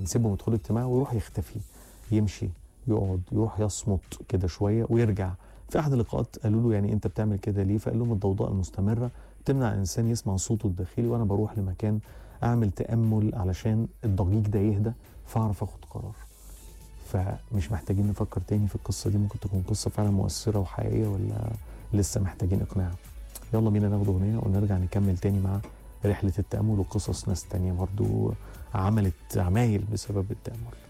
نسيبهم يدخلوا اجتماع ويروح يختفي يمشي يقعد يروح يصمت كده شويه ويرجع في احد اللقاءات قالوا له يعني انت بتعمل كده ليه فقال لهم الضوضاء المستمره تمنع الانسان يسمع صوته الداخلي وانا بروح لمكان اعمل تامل علشان الضجيج ده يهدى فاعرف اخد قرار فمش محتاجين نفكر تاني في القصه دي ممكن تكون قصه فعلا مؤثره وحقيقيه ولا لسه محتاجين اقناع يلا بينا ناخد اغنيه ونرجع نكمل تاني مع رحله التامل وقصص ناس تانية برضو عملت عمايل بسبب التامل